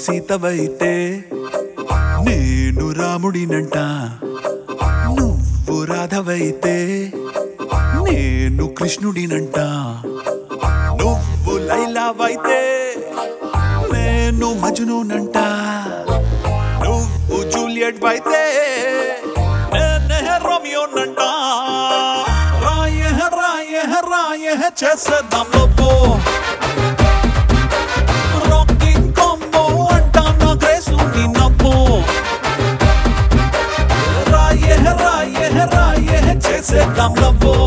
సీతవైతే నేను రాముడినంట నువ్వు రాధవైతే నేను కృష్ణుడినంట నువ్వు లైలావైతే నేను మజునునంట నువ్వు జూలియట్ అయితే నేనే రోమియోనంట రాయ రాయ రాయ చేసేద్దాం లోపో రాకింగ్ కాంబో అంటా నా గ్రేసు నీ నవ్వు రాయ రాయ రాయ చేసేద్దాం లవ్వు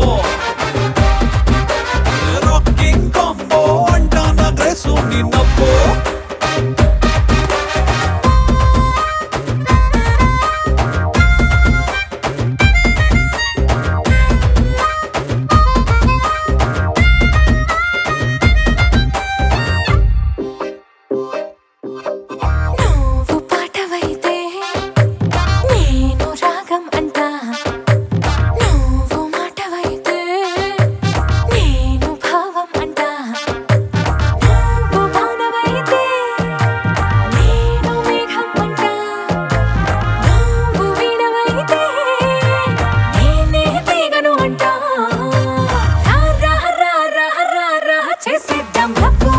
రాకింగ్ కాంబో అంటా నా గ్రేసు నీ నవ్వు నువ్వు పాటవైతే నేను రాగం అంటా నువ్వు మాటవైతే నేను భావం అంటా నువ్వు వానవైతే నేను మేఘం అంటా నువ్వు వీణవైతే నేనే తీగను అంటా రా రా రా రా రా చేసేద్దాం లవ్వు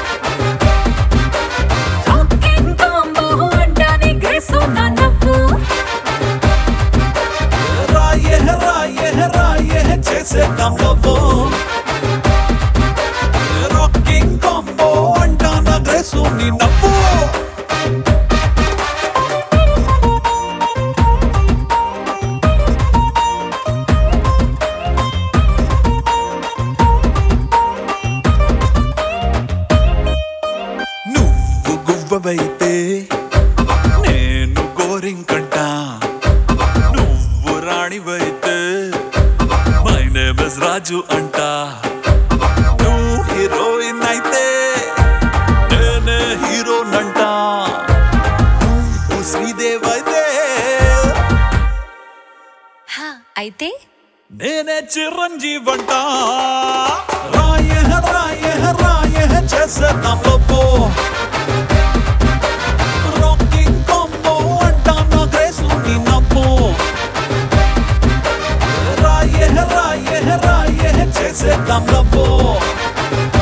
రాకింగ్ కాంబో అంటానే గ్రేసు నా నవ్వు రాయ రాయ రాయ చేసేద్దాం లవ్వు రాకింగ్ కాంబో అంటా నా గ్రేసు నీ నవ్వు నువ్వు గువ్వవైతే నేను గోరింకంట నువ్వు రాణివైతే మై నేమ్ ఇస్ రాజు అంట నువ్వు హీరోయిన్ అయితే నేనే హీరోనంట నువ్వు శ్రీదేవ్ అయితే హా అయితే నేనే చిరంజీవి అంట రాయ రాయ రాయ చేసేద్దాం లోపో రాకింగ్ కాంబో అంటా నా గ్రేసు నీ నవ్వు రాయ రాయ రాయ చేసేద్దాం లవ్వు